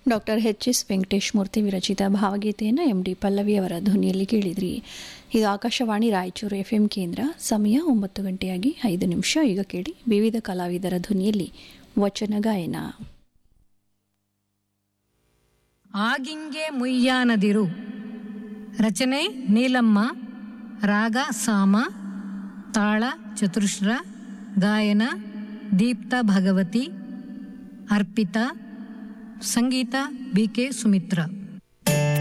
doctor H S Venkatesh Murthy ವಿರಚಿತ ಭಾವಗೀತೆಯನ್ನು M D Pallavi ಅವರ ಧ್ವನಿಯಲ್ಲಿ ಕೇಳಿದ್ರಿ ಇದು ಆಕಾಶವಾಣಿ ರಾಯಚೂರು ಎಫ್ ಎಂ ಕೇಂದ್ರ ಸಮಯ ಒಂಬತ್ತು ಗಂಟೆಯಾಗಿ ಐದು ನಿಮಿಷ ಈಗ ಕೇಳಿ ವಿವಿಧ ಕಲಾವಿದರ ಧ್ವನಿಯಲ್ಲಿ ವಚನ ಗಾಯನ ಆಗಿಂಗೆ ಮುಯ್ಯಾನದಿರು ರಚನೆ ನೀಲಮ್ಮ ರಾಗ ಸಾಮ ತಾಳ ಚತುರ್ಶ್ರ ಗಾಯನ ದೀಪ್ತ ಭಗವತಿ ಅರ್ಪಿತಾ ಸಂಗೀತ ಬಿ ಕೆ ಸುಮಿತ್ರ